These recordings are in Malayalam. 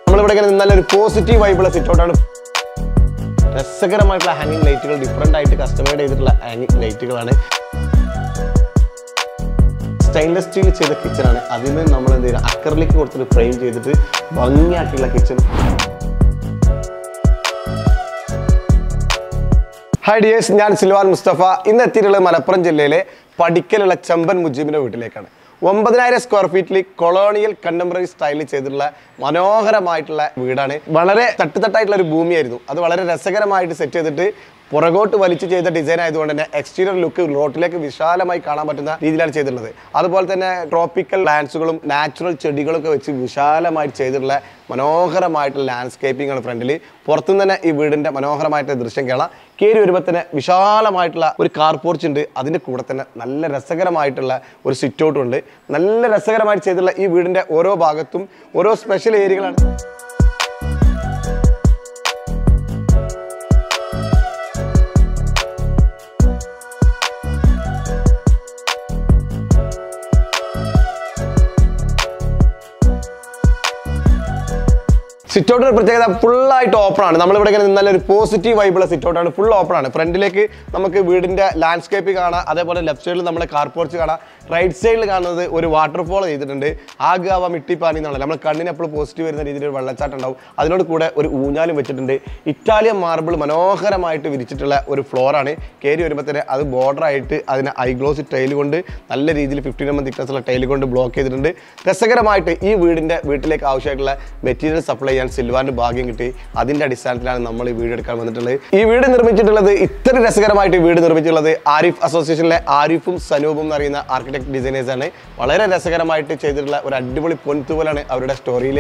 നമ്മളിവിടെ ഇങ്ങനെ നല്ലൊരു പോസിറ്റീവ് വൈബുള്ള സിറ്റ് ഔട്ടാണ് രസകരമായിട്ടുള്ള ഹാങ്ങിങ് ലൈറ്റുകൾ ഡിഫറെൻ്റ് ആയിട്ട് കസ്റ്റമൈഡ് ചെയ്തിട്ടുള്ള ഹാങ്ങിങ് ലൈറ്റുകളാണ് സ്റ്റെയിൻലെസ് സ്റ്റീൽ ചെയ്ത കിച്ചണാണ് അതിന് നമ്മൾ എന്ത് ചെയ്യുക അക്കറിലേക്ക് കൊടുത്തിട്ട് ഫ്രെയിം ചെയ്തിട്ട് ഭംഗിയാക്കിയുള്ള കിച്ചൺ ഹായ് ഡിയേഴ്സ് ഞാൻ സിൽവാൻ മുസ്തഫ ഇന്ന് എത്തിയിട്ടുള്ളത് മലപ്പുറം ജില്ലയിലെ പഠിക്കലുള്ള ചമ്പൻ മുജീബിന്റെ വീട്ടിലേക്കാണ് ഒമ്പതിനായിരം സ്ക്വയർ ഫീറ്റിൽ കൊളോണിയൽ കണ്ടംപററി സ്റ്റൈലിൽ ചെയ്തിട്ടുള്ള മനോഹരമായിട്ടുള്ള വീടാണ് വളരെ തട്ടുതട്ടായിട്ടുള്ള ഒരു ഭൂമിയായിരുന്നു അത് വളരെ രസകരമായിട്ട് സെറ്റ് ചെയ്തിട്ട് പുറകോട്ട് വലിച്ചു ചെയ്ത ഡിസൈൻ ആയതുകൊണ്ട് തന്നെ എക്സ്റ്റീരിയർ ലുക്ക് റോട്ടിലേക്ക് വിശാലമായി കാണാൻ പറ്റുന്ന രീതിയിലാണ് ചെയ്തിട്ടുള്ളത് അതുപോലെ തന്നെ ട്രോപ്പിക്കൽ പ്ലാന്റ്സുകളും നാച്ചുറൽ ചെടികളൊക്കെ വെച്ച് വിശാലമായിട്ട് ചെയ്തിട്ടുള്ള മനോഹരമായിട്ടുള്ള ലാൻഡ്സ്കേപ്പിംഗ് ആണ് ഫ്രണ്ടിൽ പുറത്തുനിന്ന് തന്നെ ഈ വീടിന്റെ മനോഹരമായിട്ടുള്ള ദൃശ്യം കാണാം കയറി വരുമ്പോൾ തന്നെ വിശാലമായിട്ടുള്ള ഒരു കാർ പോർച്ച് ഉണ്ട് അതിൻ്റെ കൂടെ തന്നെ നല്ല രസകരമായിട്ടുള്ള ഒരു സിറ്റ് ഔട്ടും ഉണ്ട് നല്ല രസകരമായിട്ട് ചെയ്തിട്ടുള്ള ഈ വീടിന്റെ ഓരോ ഭാഗത്തും ഓരോ സ്പെഷ്യൽ ഏരിയകളാണ് സിറ്റ് ഔട്ടിന്റെ പ്രത്യേകത ഫുള്ളായിട്ട് ഓപ്പൺ ആണ് നമ്മളിവിടെ ഇങ്ങനെ നല്ലൊരു പോസിറ്റീവ് വൈബുള്ള സിറ്റ് ഔട്ടാണ് ഫുൾ ഓപ്പൺ ആണ് ഫ്രണ്ടിലേക്ക് നമുക്ക് വീടിന്റെ ലാൻഡ്സ്കേപ്പ് കാണാം അതേപോലെ ലെഫ്റ്റ് സൈഡിൽ നമ്മളെ കാർ പോർച്ച് കാണാം റൈറ്റ് സൈഡിൽ കാണുന്നത് ഒരു വാട്ടർഫോൾ ചെയ്തിട്ടുണ്ട് ആഗാവ മിട്ടിപ്പാനി എന്നുള്ള നമ്മൾ കണ്ണിന് എപ്പോഴും പോസിറ്റീവ് വരുന്ന രീതിയിൽ ഒരു വെള്ളച്ചാട്ടം ഉണ്ടാവും അതിനോട് കൂടെ ഒരു ഊഞ്ഞാലും വെച്ചിട്ടുണ്ട് ഇറ്റാലിയൻ മാർബിൾ മനോഹരമായിട്ട് വിരിച്ചിട്ടുള്ള ഒരു ഫ്ലോറാണ് കയറി വരുമ്പോൾ തന്നെ അത് border ആയിട്ട് അതിനെ ഐഗ്ലോസ് ടൈൽ കൊണ്ട് നല്ല രീതിയിൽ ഫിഫ്റ്റീൻ എം തിക്നസ് ഉള്ള ടൈൽ കൊണ്ട് ബ്ലോക്ക് ചെയ്തിട്ടുണ്ട് രസകരമായിട്ട് ഈ വീടിന്റെ വീട്ടിലേക്ക് ആവശ്യമായിട്ടുള്ള മെറ്റീരിയൽ സപ്ലൈ ചെയ്യാൻ സിൽവാറിന് ഭാഗ്യം കിട്ടി അതിന്റെ അടിസ്ഥാനത്തിലാണ് നമ്മൾ ഈ വീട് എടുക്കാൻ വന്നിട്ടുള്ളത് ഈ വീട് നിർമ്മിച്ചിട്ടുള്ളത് ഇത്ര രസകരമായിട്ട് ഈ വീട് നിർമ്മിച്ചിട്ടുള്ളത് ആരിഫ് അസോസിയേഷനിലെ ആരിഫും സനൂപും എന്ന് പറയുന്ന ആർക്കിടെക്ട് ഡിസൈനേഴ്സ് ആണ് വളരെ രസകരമായിട്ട് ചെയ്തിട്ടുള്ള ഒരു അടിപൊളി പൊൻതൂവലാണ് അവരുടെ സ്റ്റോറിയിൽ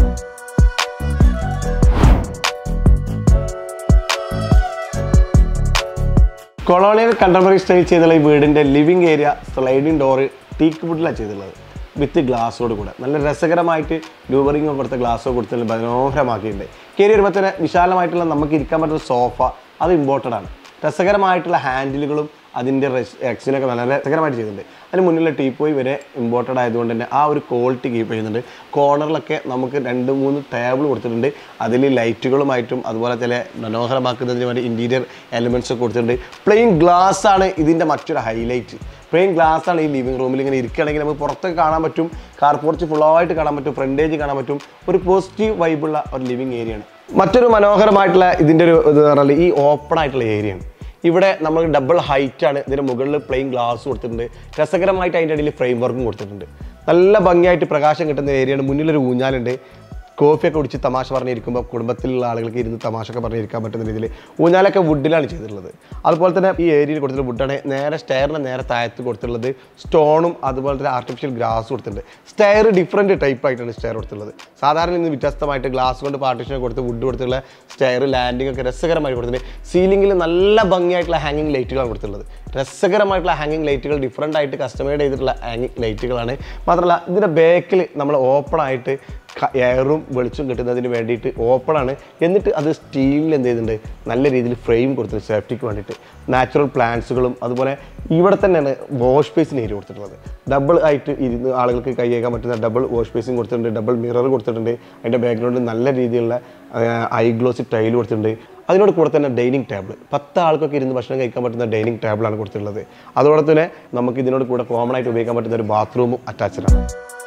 കൊളോണിയൽ കണ്ടംപററി സ്റ്റൈൽ ചെയ്തുള്ള ഈ വീടിൻ്റെ living area sliding door teak വുഡിലാണ് ചെയ്തിട്ടുള്ളത് വിത്ത് ഗ്ലാസ്സോട് കൂടെ നല്ല രസകരമായിട്ട് ലൂവറിങ് കൊടുത്ത ഗ്ലാസ്സോ കൊടുത്ത് മനോഹരമാക്കിയിട്ടുണ്ട് കയറി വരുമ്പോൾ തന്നെ വിശാലമായിട്ടുള്ള നമുക്ക് ഇരിക്കാൻ പറ്റുന്ന സോഫ അത് ഇമ്പോർട്ടൻ്റ് ആണ് രസകരമായിട്ടുള്ള ഹാൻഡിലുകളും അതിൻ്റെ എക്സിനൊക്കെ നല്ല രസകരമായിട്ട് ചെയ്തിട്ടുണ്ട് അതിന് മുന്നിലുള്ള ടീപ്പോയി വരെ ഇമ്പോർട്ടഡ് ആയതുകൊണ്ട് തന്നെ ആ ഒരു ക്വാളിറ്റി കീപ്പ് ചെയ്യുന്നുണ്ട് കോർണറിലൊക്കെ നമുക്ക് രണ്ട് മൂന്ന് ടേബിൾ കൊടുത്തിട്ടുണ്ട് അതിൽ ലൈറ്റുകളുമായിട്ടും അതുപോലെ തന്നെ മനോഹരമാക്കുന്നതിന് വേണ്ടി ഇൻറ്റീരിയർ എലിമെൻറ്റ്സ് ഒക്കെ കൊടുത്തിട്ടുണ്ട് പ്ലെയിൻ ഗ്ലാസ് ആണ് ഇതിൻ്റെ മറ്റൊരു ഹൈലൈറ്റ് പ്ലെയിൻ ഗ്ലാസ് ആണ് ഈ ലിവിംഗ് റൂമിൽ ഇങ്ങനെ ഇരിക്കുകയാണെങ്കിൽ നമുക്ക് പുറത്തൊക്കെ കാണാൻ പറ്റും കാർ പോർച്ച് ഫുള്ളായിട്ട് കാണാൻ പറ്റും ഫ്രണ്ടേജ് കാണാൻ പറ്റും ഒരു പോസിറ്റീവ് വൈബുള്ള ഒരു ലിവിംഗ് ഏരിയയാണ് മറ്റൊരു മനോഹരമായിട്ടുള്ള ഇതിൻ്റെ ഒരു ഇത് പറഞ്ഞാൽ ഈ ഓപ്പൺ ആയിട്ടുള്ള ഏരിയയാണ് ഇവിടെ നമ്മൾ ഡബിൾ ഹൈറ്റ് ആണ് ഇതിന് മുകളിൽ പ്ലെയിൻ ഗ്ലാസ് കൊടുത്തിട്ടുണ്ട് രസകരമായിട്ട് അതിൻ്റെ ഇടയിൽ ഫ്രെയിം വർക്കും കൊടുത്തിട്ടുണ്ട് നല്ല ഭംഗിയായിട്ട് പ്രകാശം കിട്ടുന്ന ഏരിയയാണ് മുന്നിലൊരു ഊഞ്ഞാലുണ്ട് കോഫിയൊക്കെ കുടിച്ച് തമാശ പറഞ്ഞിരിക്കുമ്പോൾ കുടുംബത്തിലുള്ള ആളുകൾക്ക് ഇരുന്ന് തമാശയൊക്കെ പറഞ്ഞിരിക്കാൻ പറ്റുന്ന രീതിയിൽ ഊഞ്ഞാലൊക്കെ വുഡിലാണ് ചെയ്തിട്ടുള്ളത് അതുപോലെ തന്നെ ഈ ഏരിയയിൽ കൊടുത്തിട്ടുള്ള വുഡാണ് നേരെ സ്റ്റെയറിന് നേരെ താഴത്ത് കൊടുത്തിട്ടുള്ളത് സ്റ്റോണും അതുപോലെ തന്നെ ആർട്ടിഫിഷ്യൽ ഗ്രാസ് കൊടുത്തിട്ടുണ്ട് സ്റ്റെയർ ഡിഫറെൻറ്റ് ടൈപ്പ് ആയിട്ടാണ് സ്റ്റെയർ കൊടുത്തിട്ടുള്ളത് സാധാരണ ഇന്ന് വ്യത്യസ്തമായിട്ട് ഗ്ലാസ് കൊണ്ട് പാർട്ടിഷൻ കൊടുത്ത് വുഡ് കൊടുത്തുള്ള സ്റ്റെയർ ലാൻഡിംഗ് ഒക്കെ രസകരമായി കൊടുത്തിട്ടുണ്ട് സീലിംഗിൽ നല്ല ഭംഗിയായിട്ടുള്ള ഹാങ്ങിങ് ലൈറ്റുകളാണ് കൊടുത്തിട്ടുള്ളത് രസകരമായിട്ടുള്ള ഹാങ്ങിങ് ലൈറ്റുകൾ ഡിഫറെൻ്റ് ആയിട്ട് കസ്റ്റമൈഡ് ചെയ്തിട്ടുള്ള ഹാങ്ങിങ് ലൈറ്റുകളാണ് മാത്രമല്ല ഇതിൻ്റെ ബാക്കിൽ നമ്മൾ ഓപ്പൺ ആയിട്ട് എയറും വെളിച്ചം കിട്ടുന്നതിന് വേണ്ടിയിട്ട് ഓപ്പൺ ആണ് എന്നിട്ട് അത് സ്റ്റീലിൽ എന്ത് ചെയ്തിട്ടുണ്ട് നല്ല രീതിയിൽ ഫ്രെയിം കൊടുത്തിട്ടുണ്ട് സേഫ്റ്റിക്ക് വേണ്ടിയിട്ട് നാച്ചുറൽ പ്ലാന്റ്സുകളും അതുപോലെ ഇവിടെ തന്നെയാണ് വാഷ് ബേസിന് ഏരിയ കൊടുത്തിട്ടുള്ളത് ഡബിൾ ആയിട്ട് ഇരുന്ന് ആളുകൾക്ക് കൈയേക്കാൻ പറ്റുന്ന ഡബിൾ വാഷ് ബേസിൻ കൊടുത്തിട്ടുണ്ട് ഡബിൾ മിറർ കൊടുത്തിട്ടുണ്ട് അതിൻ്റെ ബാക്ക്ഗ്രൗണ്ടിൽ നല്ല രീതിയിലുള്ള ഐ ഗ്ലോസി ടൈൽ കൊടുത്തിട്ടുണ്ട് അതിനോട് കൂടെ തന്നെ ഡൈനിങ് ടേബിൾ പത്ത് ആൾക്കൊക്കെ ഇരുന്ന് ഭക്ഷണം കഴിക്കാൻ പറ്റുന്ന ഡൈനിങ് ടേബിളാണ് കൊടുത്തിട്ടുള്ളത് അതോടെ തന്നെ നമുക്ക് ഇതിനോട് കൂടെ കോമൺ ആയിട്ട് ഉപയോഗിക്കാൻ പറ്റുന്ന ഒരു ബാത്റൂമും അറ്റാച്ച്ഡ് ആണ്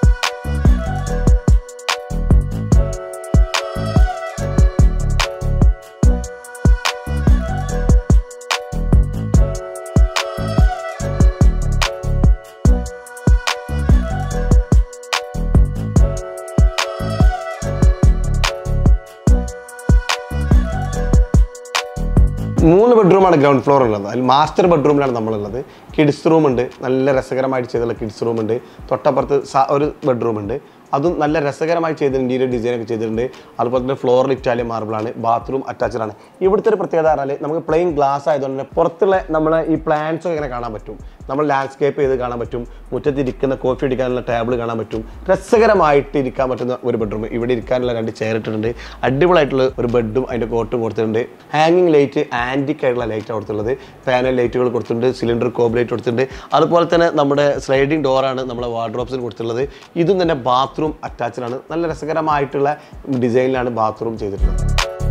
മൂന്ന് ബെഡ്റൂമാണ് ഗ്രൗണ്ട് ഫ്ലോർ ഉള്ളത് അതിൽ മാസ്റ്റർ ബെഡ്റൂമിലാണ് നമ്മളുള്ളത് കിഡ്സ് റൂം ഉണ്ട് നല്ല രസകരമായിട്ട് ചെയ്തുള്ള കിഡ്സ് റൂം ഉണ്ട് തൊട്ടപ്പുറത്ത് സ- ഒരു ബെഡ്റൂം ഉണ്ട് അതും നല്ല രസകരമായിട്ട് ചെയ്ത് ഇൻറ്റീരിയർ ഡിസൈൻ ഒക്കെ ചെയ്തിട്ടുണ്ട് അതുപോലെ തന്നെ ഫ്ലോറിൽ ഇറ്റാലിയൻ മാർബിളാണ് ബാത്റൂം അറ്റാച്ച്ഡ് ആണ് ഇവിടുത്തെ ഒരു പ്രത്യേകത പറഞ്ഞാൽ നമുക്ക് പ്ലെയിൻ ഗ്ലാസ് ആയതുകൊണ്ട് തന്നെ പുറത്തുള്ള നമ്മളെ ഈ പ്ലാന്റ്സ് ഒക്കെ ഇങ്ങനെ കാണാൻ പറ്റും നമ്മൾ ലാൻഡ്സ്കേപ്പ് ചെയ്ത് കാണാൻ പറ്റും മുറ്റത്ത് ഇരിക്കുന്ന കോഫി അടിക്കാനുള്ള ടേബിൾ കാണാൻ പറ്റും രസകരമായിട്ട് ഇരിക്കാൻ പറ്റുന്ന ഒരു ബെഡ്റൂം ഇവിടെ ഇരിക്കാനുള്ള രണ്ട് ചെയർ ഇട്ടിട്ടുണ്ട് അടിപൊളിയായിട്ടുള്ള ഒരു ബെഡും അതിൻ്റെ കോട്ടും കൊടുത്തിട്ടുണ്ട് ഹാങ്ങിങ് ലൈറ്റ് ആൻറ്റിക് ആയിട്ടുള്ള ലൈറ്റാണ് കൊടുത്തിട്ടുള്ളത് പാനൽ ലൈറ്റുകൾ കൊടുത്തിട്ടുണ്ട് സിലിണ്ടർ കോബ് ലൈറ്റ് കൊടുത്തിട്ടുണ്ട് അതുപോലെ തന്നെ നമ്മുടെ സ്ലൈഡിംഗ് ഡോറാണ് നമ്മളെ വാർഡ്രോബ്സിന് കൊടുത്തിട്ടുള്ളത് ഇതും തന്നെ ബാത്റൂം ബാത്റൂം അറ്റാച്ച്ഡ് ആണ് നല്ല രസകരമായിട്ടുള്ള ഡിസൈനിലാണ് ബാത്റൂം ചെയ്തിട്ടുള്ളത്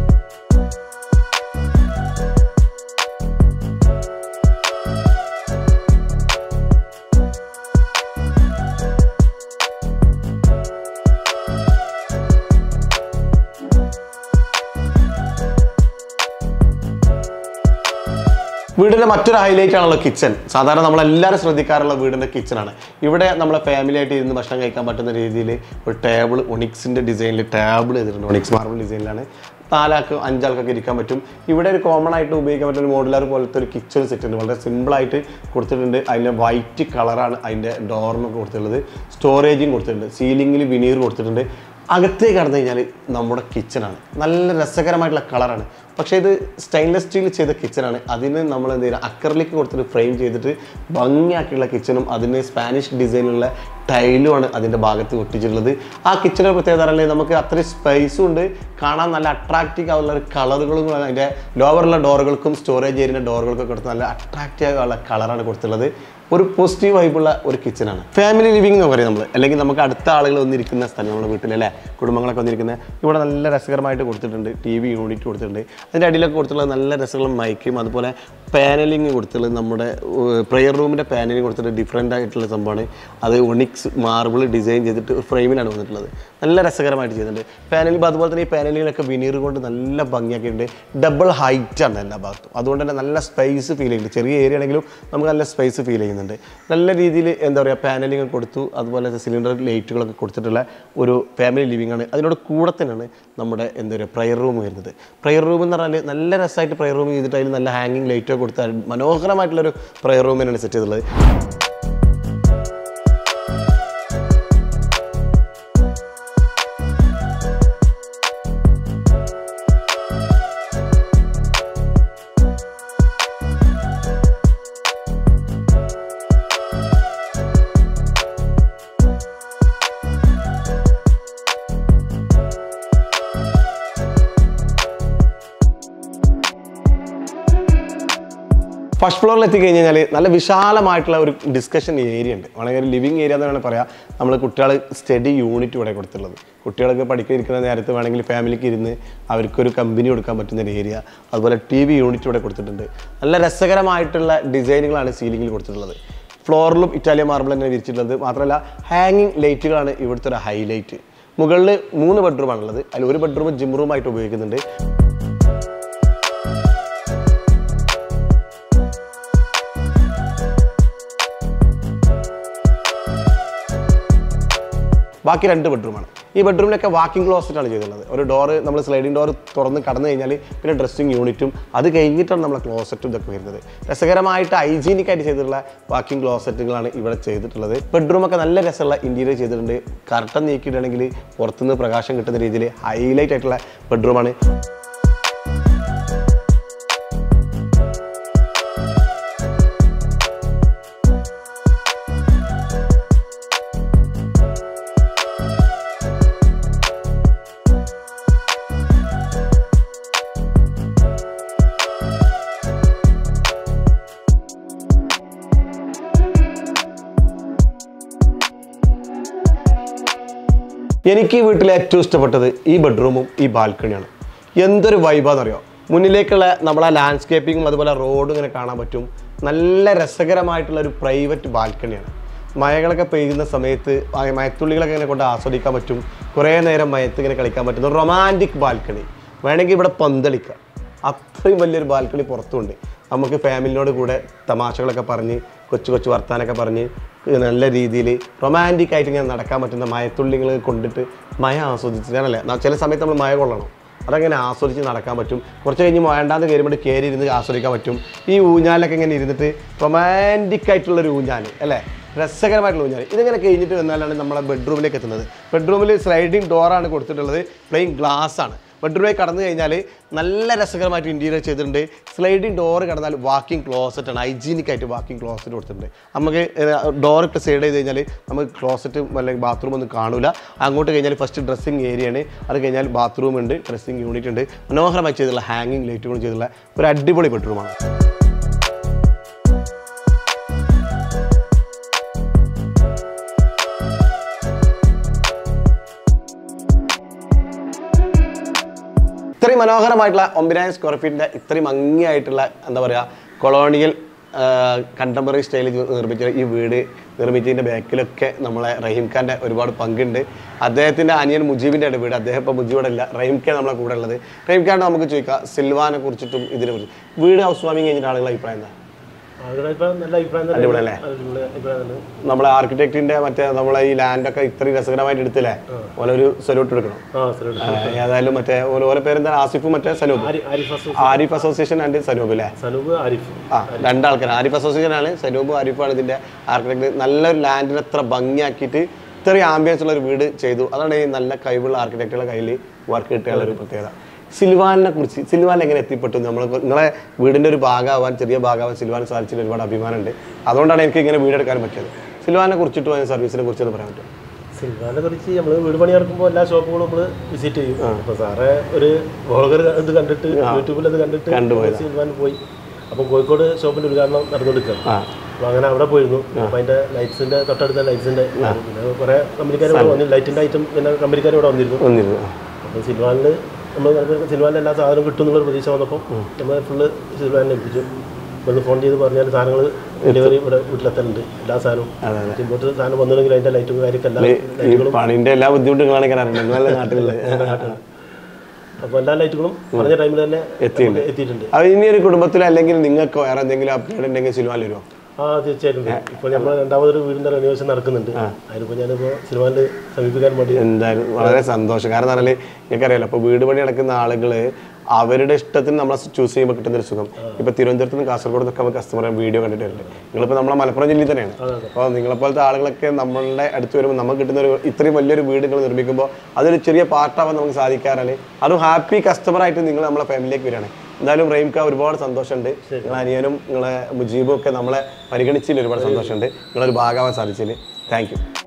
വീടിന്റെ മറ്റൊരു ഹൈലൈറ്റ് ആണല്ലോ കിച്ചൺ സാധാരണ നമ്മളെല്ലാവരും ശ്രദ്ധിക്കാറുള്ള വീടിന്റെ കിച്ചണാണ് ഇവിടെ നമ്മളെ ഫാമിലി ആയിട്ട് ഇരുന്ന് ഭക്ഷണം കഴിക്കാൻ പറ്റുന്ന രീതിയിൽ ഒരു ടേബിൾ ഒണിക്സിന്റെ ഡിസൈനിൽ ടേബിൾ ചെയ്തിട്ടുണ്ട് ഒണിക്സ് മാർബിൾ ഡിസൈനിലാണ് നാലാൾക്ക് അഞ്ചാൾക്കൊക്കെ ഇരിക്കാൻ പറ്റും ഇവിടെ ഒരു കോമൺ ആയിട്ട് ഉപയോഗിക്കാൻ പറ്റുന്ന ഒരു മോഡുലാർ പോലത്തെ ഒരു കിച്ചൺ സെറ്റ് ഉണ്ട് വളരെ സിമ്പിൾ ആയിട്ട് കൊടുത്തിട്ടുണ്ട് അതിൻ്റെ വൈറ്റ് കളറാണ് അതിൻ്റെ ഡോറിനൊക്കെ കൊടുത്തിട്ടുള്ളത് സ്റ്റോറേജും കൊടുത്തിട്ടുണ്ട് സീലിംഗിൽ വിനീർ കൊടുത്തിട്ടുണ്ട് അകത്തേക്ക് കടന്നു കഴിഞ്ഞാൽ നമ്മുടെ കിച്ചണാണ് നല്ല രസകരമായിട്ടുള്ള കളറാണ് പക്ഷേ ഇത് സ്റ്റെയിൻലെസ് സ്റ്റീൽ ചെയ്ത കിച്ചണാണ് അതിന് നമ്മൾ എന്ത് ചെയ്യുക അക്കറിലേക്ക് കൊടുത്തിട്ട് ഫ്രെയിം ചെയ്തിട്ട് ഭംഗിയാക്കിയുള്ള കിച്ചണും അതിന് സ്പാനിഷ് ഡിസൈനിലുള്ള ടൈലുമാണ് അതിൻ്റെ ഭാഗത്ത് ഒട്ടിച്ചിട്ടുള്ളത് ആ കിച്ചണിൻ്റെ പ്രത്യേകത പറഞ്ഞാൽ നമുക്ക് അത്രയും സ്പേസും ഉണ്ട് കാണാൻ നല്ല അട്രാക്റ്റീവ് ആവുള്ള ഒരു കളറുകളും അതിൻ്റെ ലോവറുള്ള ഡോറുകൾക്കും സ്റ്റോറേജ് ഏരിയൻ്റെ ഡോറുകൾക്കും കൊടുത്ത് നല്ല അട്രാക്റ്റീവ് ആയുള്ള കളറാണ് കൊടുത്തിട്ടുള്ളത് ഒരു പോസിറ്റീവ് വൈബുള്ള ഒരു കിച്ചണാണ് ഫാമിലി ലിവിംഗ് എന്ന് പറയും നമ്മൾ അല്ലെങ്കിൽ നമുക്ക് അടുത്ത ആളുകൾ വന്നിരിക്കുന്ന സ്ഥലം നമ്മുടെ വീട്ടിൽ അല്ലേ കുടുംബങ്ങളൊക്കെ വന്നിരിക്കുന്ന ഇവിടെ നല്ല രസകരമായിട്ട് കൊടുത്തിട്ടുണ്ട് ടി വി യൂണിറ്റ് കൊടുത്തിട്ടുണ്ട് അതിൻ്റെ അടിയിലൊക്കെ കൊടുത്തിട്ടുള്ളത് നല്ല രസമുള്ള മൈക്കും അതുപോലെ പാനലിങ് കൊടുത്തിട്ടുള്ളത് നമ്മുടെ പ്രെയർ റൂമിൻ്റെ പാനലിങ് കൊടുത്തിട്ട് ഡിഫറെൻ്റ് ആയിട്ടുള്ള സംഭവമാണ് അത് ഒണിക്സ് മാർബിൾ ഡിസൈൻ ചെയ്തിട്ട് ഫ്രെയിമിലാണ് വന്നിട്ടുള്ളത് നല്ല രസകരമായിട്ട് ചെയ്തിട്ടുണ്ട് പാനലിംഗ് അതുപോലെ തന്നെ ഈ പാനലിങ്ങിലൊക്കെ വിനീർ കൊണ്ട് നല്ല ഭംഗിയാക്കിയിട്ടുണ്ട് ഡബിൾ ഹൈറ്റ് ആണ് എല്ലാ ഭാഗത്തും അതുകൊണ്ട് തന്നെ നല്ല സ്പേസ് ഫീൽ ചെയ്യുന്നുണ്ട് ചെറിയ ഏരിയ ആണെങ്കിലും നമുക്ക് നല്ല സ്പേസ് ഫീൽ ചെയ്യുന്നുണ്ട് നല്ല രീതിയിൽ എന്താ പറയുക പാനലിംഗ് കൊടുത്തു അതുപോലെ സിലിണ്ടർ ലൈറ്റുകളൊക്കെ കൊടുത്തിട്ടുള്ള ഒരു ഫാമിലി ലിവിംഗ് ആണ് അതിനോട് കൂടെ തന്നെയാണ് നമ്മുടെ എന്താ പറയുക പ്രയർ റൂം വരുന്നത് പ്രയർ റൂം എന്ന് പറഞ്ഞാൽ നല്ല രസമായിട്ട് പ്രയർ റൂം ചെയ്തിട്ട് അതിൽ നല്ല ഹാങ്ങിങ് ലൈറ്റൊക്കെ കൊടുത്ത് മനോഹരമായിട്ടുള്ളൊരു പ്രയർ റൂം തന്നെയാണ് സെറ്റ് ചെയ്തിട്ടുള്ളത് ഫസ്റ്റ് ഫ്ലോറിൽ എത്തിക്കഴിഞ്ഞാൽ നല്ല വിശാലമായിട്ടുള്ള ഒരു ഡിസ്കഷൻ ഏരിയ ഉണ്ട് വളരെ ഒരു ലിവിങ് ഏരിയ എന്ന് വേണമെങ്കിൽ പറയാം നമ്മൾ കുട്ടികൾ സ്റ്റഡി യൂണിറ്റ് ഇവിടെ കൊടുത്തിട്ടുള്ളത് കുട്ടികൾക്ക് പഠിക്കാനിരിക്കുന്ന നേരത്ത് വേണമെങ്കിൽ ഫാമിലിക്ക് ഇരുന്ന് അവർക്കൊരു കമ്പനി കൊടുക്കാൻ പറ്റുന്ന ഒരു ഏരിയ അതുപോലെ ടി വി യൂണിറ്റ് ഇവിടെ കൊടുത്തിട്ടുണ്ട് നല്ല രസകരമായിട്ടുള്ള ഡിസൈനുകളാണ് സീലിംഗിൽ കൊടുത്തിട്ടുള്ളത് ഫ്ലോറിലും ഇറ്റാലിയൻ മാർബിൾ തന്നെ വിരിച്ചിട്ടുള്ളത് മാത്രമല്ല ഹാങ്ങിങ് ലൈറ്റുകളാണ് ഇവിടുത്തെ ഒരു ഹൈലൈറ്റ് മുകളിൽ മൂന്ന് ബെഡ്റൂമാണുള്ളത് അതിൽ ഒരു ബെഡ്റൂം ജിം റൂമായിട്ട് ഉപയോഗിക്കുന്നുണ്ട് ബാക്കി രണ്ട് ബെഡ്റൂമാണ് ഈ ബെഡ്റൂമിലൊക്കെ വാക്കിംഗ് ക്ലോസറ്റാണ് ചെയ്തിട്ടുള്ളത് ഒരു ഡോറ് നമ്മൾ സ്ലൈഡിംഗ് ഡോർ തുറന്ന് കടന്നു കഴിഞ്ഞാൽ പിന്നെ ഡ്രസ്സിങ് യൂണിറ്റും അത് കഴിഞ്ഞിട്ടാണ് നമ്മളെ ക്ലോസറ്റും ഇതൊക്കെ വരുന്നത് രസകരമായിട്ട് ഹൈജീനിക് ആയിട്ട് ചെയ്തിട്ടുള്ള വാക്കിംഗ് ക്ലോസറ്റുകളാണ് ഇവിടെ ചെയ്തിട്ടുള്ളത് ബെഡ്റൂമൊക്കെ നല്ല രസമുള്ള ഇൻറ്റീരിയർ ചെയ്തിട്ടുണ്ട് കർട്ടൻ നീക്കിയിട്ടാണെങ്കിൽ പുറത്തുനിന്ന് പ്രകാശം കിട്ടുന്ന രീതിയിൽ ഹൈലൈറ്റ് ആയിട്ടുള്ള ബെഡ്റൂമാണ് എനിക്ക് ഈ വീട്ടിൽ ഏറ്റവും ഇഷ്ടപ്പെട്ടത് ഈ ബെഡ്റൂമും ഈ ബാൽക്കണിയാണ് എന്തൊരു വൈബാന്നറിയോ മുന്നിലേക്കുള്ള നമ്മളെ ലാൻഡ്സ്കേപ്പിങ്ങും അതുപോലെ റോഡും ഇങ്ങനെ കാണാൻ പറ്റും നല്ല രസകരമായിട്ടുള്ള ഒരു പ്രൈവറ്റ് ബാൽക്കണിയാണ് മഴകളൊക്കെ പെയ്യുന്ന സമയത്ത് ആ മയത്തുള്ളികളൊക്കെ ഇങ്ങനെ കൊണ്ട് ആസ്വദിക്കാൻ പറ്റും കുറേ നേരം മയത്ത് ഇങ്ങനെ കളിക്കാൻ പറ്റുന്ന റൊമാൻറ്റിക് ബാൽക്കണി വേണമെങ്കിൽ ഇവിടെ പന്തളിക്കാം അത്രയും വലിയൊരു ബാൽക്കണി പുറത്തുണ്ട് നമുക്ക് ഫാമിലിനോട് കൂടെ തമാശകളൊക്കെ പറഞ്ഞ് കൊച്ചു കൊച്ചു വർത്താനൊക്കെ പറഞ്ഞ് നല്ല രീതിയിൽ റൊമാൻറ്റിക് ആയിട്ട് ഇങ്ങനെ നടക്കാൻ പറ്റുന്ന മയത്തുള്ളികൾ കൊണ്ടിട്ട് മഴ ആസ്വദിച്ചിട്ടാണല്ലേ ചില സമയത്ത് നമ്മൾ മഴ കൊള്ളണം അതങ്ങനെ ആസ്വദിച്ച് നടക്കാൻ പറ്റും കുറച്ച് കഴിഞ്ഞ് വേണ്ടാന്ന് കയറുമ്പോൾ കയറി ഇരുന്ന് ആസ്വദിക്കാൻ പറ്റും ഈ ഊഞ്ഞാലൊക്കെ ഇങ്ങനെ ഇരുന്നിട്ട് റൊമാൻറ്റിക് ആയിട്ടുള്ളൊരു ഊഞ്ഞാൽ അല്ലേ രസകരമായിട്ടുള്ള ഊഞ്ഞാൽ ഇതിങ്ങനെ കഴിഞ്ഞിട്ട് വന്നാലാണ് നമ്മളെ ബെഡ്റൂമിലേക്ക് എത്തുന്നത് ബെഡ്റൂമിൽ സ്ലൈഡിങ് ഡോറാണ് കൊടുത്തിട്ടുള്ളത് പ്ലെയിൻ ഗ്ലാസ് ആണ് ബെഡ്റൂമിലേക്ക് കടന്നു കഴിഞ്ഞാൽ നല്ല രസകരമായിട്ട് ഇൻറ്റീരിയർ ചെയ്തിട്ടുണ്ട് സ്ലൈഡിങ് ഡോർ കടന്നാൽ വാക്കിംഗ് ക്ലോസറ്റ് ആണ് ഹൈജീനിക് ആയിട്ട് വാക്കിംഗ് ക്ലോസറ്റ് കൊടുത്തിട്ടുണ്ട് നമുക്ക് ഡോർ ഇട്ട് സൈഡ് ചെയ്ത് കഴിഞ്ഞാൽ നമുക്ക് ക്ലോസറ്റ് അല്ലെങ്കിൽ ബാത്റൂം ഒന്നും കാണൂല അങ്ങോട്ട് കഴിഞ്ഞാൽ ഫസ്റ്റ് ഡ്രസ്സിങ് ഏരിയ ആണ് അത് കഴിഞ്ഞാൽ ബാത്റൂം ഉണ്ട് ഡ്രസ്സിങ് യൂണിറ്റ് ഉണ്ട് മനോഹരമായി ചെയ്തിട്ടുള്ള ഹാങ്ങിങ് ലൈറ്റുകളും ചെയ്തിട്ടുള്ള ഒരു അടിപൊളി ബെഡ്റൂമാണ് ഇത്രയും മനോഹരമായിട്ടുള്ള ഒമ്പതിനായിരം സ്ക്വയർ ഫീറ്റിൻ്റെ ഇത്രയും ഭംഗിയായിട്ടുള്ള എന്താ പറയുക കൊളോണിയൽ കണ്ടംപററി സ്റ്റൈലിൽ നിർമ്മിച്ച ഈ വീട് നിർമ്മിച്ചതിൻ്റെ ബാക്കിലൊക്കെ നമ്മളെ റഹീം ഖാൻ്റെ ഒരുപാട് പങ്കുണ്ട് അദ്ദേഹത്തിൻ്റെ അനിയൻ മുജീബിൻ്റെ ആണ് വീട് അദ്ദേഹം ഇപ്പോൾ മുജീബിടെ ഇല്ല റഹീം ഖാൻ നമ്മളെ കൂടെ ഉള്ളത് റഹീം ഖാൻ നമുക്ക് ചോദിക്കാം സിൽവാനെ കുറിച്ചിട്ടും ഇതിനെ കുറിച്ച് വീട് ഹൗസ് വാമിങ് കഴിഞ്ഞിട്ട് ആളുകളുടെ അഭിപ്രായം എന്താ ആളുകളുടെ അഭിപ്രായം നല്ല അഭിപ്രായം തന്നെ അടിപൊളിയല്ലേ? അടിപൊളി അഭിപ്രായം തന്നെ നമ്മളെ ആർക്കിടെക്റ്റിന്റെ മറ്റേ നമ്മളെ ഈ ലാൻഡൊക്കെ ഇത്രയും രസകരമായിട്ട് എടുത്തില്ലേ ഓലെ ഒരു സല്യൂട്ട് എടുക്കണം ആ സ്ഥലം ആ, ഏതായാലും മറ്റേ ഓല ഓലെ പേരെന്താ ആസിഫും മറ്റേ സനൂപ് ആരി- ആരിഫ് അസു ആരിഫ് അസോസിയേഷൻ ആൻഡ് സനൂപ് അല്ലേ സനൂപ് ആരിഫ് ആ രണ്ടാൾക്കാർ ആരിഫ് അസോസിയേഷൻ ആണ് സനൂപ് ആരിഫാണ് ഇതിന്റെ ആർക്കിടെക്ട് നല്ലൊരു ലാൻഡിനെ എത്ര ഭംഗിയാക്കിയിട്ട് ഇത്രയും ആംബിയൻസ് ഉള്ള ഒരു വീട് ചെയ്തു അതാണ് ഈ നല്ല കഴിവുള്ള ആർക്കിടെക്റ്റുകളുടെ കയ്യിൽ വർക്ക് കിട്ടിയുള്ള ഒരു പ്രത്യേകത സിൽവാനെ കുറിച്ച് സിൽവാൻ എങ്ങനെ എത്തിപ്പെട്ടു നമ്മൾ നിങ്ങളെ വീടിന്റെ ഒരു ഭാഗമാവാൻ ചെറിയ ഭാഗമാവാൻ സിൽവാൻ സാധിച്ചതിൽ ഒരുപാട് അഭിമാനമുണ്ട് അതുകൊണ്ടാണ് എനിക്ക് ഇങ്ങനെ വീടെടുക്കാൻ പറ്റിയത് സിൽവാനെ കുറിച്ചിട്ടും അതിന് സർവീസിനെ കുറിച്ചൊന്ന് പറയാൻ പറ്റും സിൽവാനെ കുറിച്ച് നമ്മൾ വീട് പണി നടക്കുമ്പോൾ എല്ലാ ഷോപ്പുകളും നമ്മൾ വിസിറ്റ് ചെയ്യും അപ്പോൾ സാറേ ഒരു വ്ളോഗർ ഇത് കണ്ടിട്ട് യൂട്യൂബിൽ അത് കണ്ടിട്ട് കണ്ടുപോയതാ. സിൽവാൻ പോയി അപ്പോൾ കോഴിക്കോട് ഷോപ്പിൻ്റെ ഉദ്ഘാടനം നടന്നുകൊടുക്കുകയാണ് ആ അപ്പോൾ അങ്ങനെ അവിടെ പോയിരുന്നു അപ്പോൾ അതിൻ്റെ ലൈറ്റ്സിൻ്റെ തൊട്ടടുത്ത ലൈറ്റ്സിൻ്റെ പിന്നെ കുറേ കമ്പനിക്കാർ ഇവിടെ വന്നു ലൈറ്റിൻ്റെ ഐറ്റം പിന്നെ കമ്പനിക്കാർ ഇവിടെ വന്നിരുന്നു ഒന്നിരുന്നു ആ. അപ്പോൾ സിൽവാനിൽ നമ്മൾ സിൽവാനിൽ എല്ലാ സാധനവും കിട്ടും എന്നുള്ള പ്രതീക്ഷ വന്നപ്പോൾ നമ്മൾ ഫുള്ള് സിൽവാനിൽ ഏൽപ്പിച്ചു ഒന്ന് ഫോൺ ചെയ്ത് പറഞ്ഞാൽ സാധനങ്ങൾ ഡെലിവറി ഇവിടെ വീട്ടിലെത്തലുണ്ട് എല്ലാ സാധനവും ഇങ്ങോട്ട് സാധനം വന്നില്ലെങ്കിൽ അതിൻ്റെ ലൈറ്റും കാര്യമൊക്കെ എല്ലാ ഈ പണിന്റെ എല്ലാ ബുദ്ധിമുട്ടുകളാണ് എനിക്ക് അറിയുന്നത് നിങ്ങളെ നാട്ടിലുള്ളത് അപ്പോൾ എല്ലാ ലൈറ്റുകളും പറഞ്ഞ ടൈമിൽ തന്നെ എത്തിയിട്ടുണ്ട്. നമുക്ക് എത്തിയിട്ടുണ്ട് അത് ഇനി ഒരു കുടുംബത്തിലോ അല്ലെങ്കിൽ നിങ്ങൾക്ക് വേറെ എന്തെങ്കിലും അപ്ഡേറ്റ് ഉണ്ടെങ്കിൽ സിനിമ വരുമോ ആ തീർച്ചയായിട്ടും ഇപ്പോൾ നമ്മൾ രണ്ടാമതൊരു വീടിൻ്റെ റെനോവേഷൻ നടക്കുന്നുണ്ട് അതിനിപ്പോൾ ഞാനിപ്പോൾ സിനിമയിൽ സമീപിക്കാൻ വേണ്ടി എന്തായാലും വളരെ സന്തോഷം കാരണം എന്ന് പറഞ്ഞാൽ എനിക്കറിയാലോ അപ്പോൾ വീട് പണി നടക്കുന്ന ആളുകൾ അവരുടെ ഇഷ്ടത്തിന് നമ്മളെ ചൂസ് ചെയ്യുമ്പോൾ കിട്ടുന്ന ഒരു സുഖം ഇപ്പോൾ തിരുവനന്തപുരത്ത് നിന്ന് കാസർഗോഡ് നിന്നൊക്കെ നമുക്ക് കസ്റ്റമർ വീഡിയോ കണ്ടിട്ടുണ്ട് നിങ്ങളിപ്പോൾ നമ്മളെ മലപ്പുറം ജില്ലയിൽ തന്നെയാണ് അപ്പോൾ നിങ്ങളെപ്പോലത്തെ ആളുകളൊക്കെ നമ്മളുടെ അടുത്ത് വരുമ്പോൾ നമുക്ക് കിട്ടുന്ന ഒരു ഇത്രയും വലിയൊരു വീട് നിങ്ങൾ നിർമ്മിക്കുമ്പോൾ അതൊരു ചെറിയ പാർട്ടാവാൻ നമുക്ക് സാധിക്കാറാണ് അതും ഹാപ്പി കസ്റ്റമറായിട്ട് നിങ്ങൾ നമ്മളെ ഫാമിലിയിലേക്ക് വരികയാണ് എന്തായാലും റെയിംക്ക ഒരുപാട് സന്തോഷമുണ്ട് നിങ്ങൾ അനിയനും നിങ്ങളെ മുജീബും ഒക്കെ നമ്മളെ പരിഗണിച്ചതിൽ ഒരുപാട് സന്തോഷമുണ്ട് നിങ്ങളൊരു ഭാഗമാവാൻ സാധിച്ചതിൽ താങ്ക് യു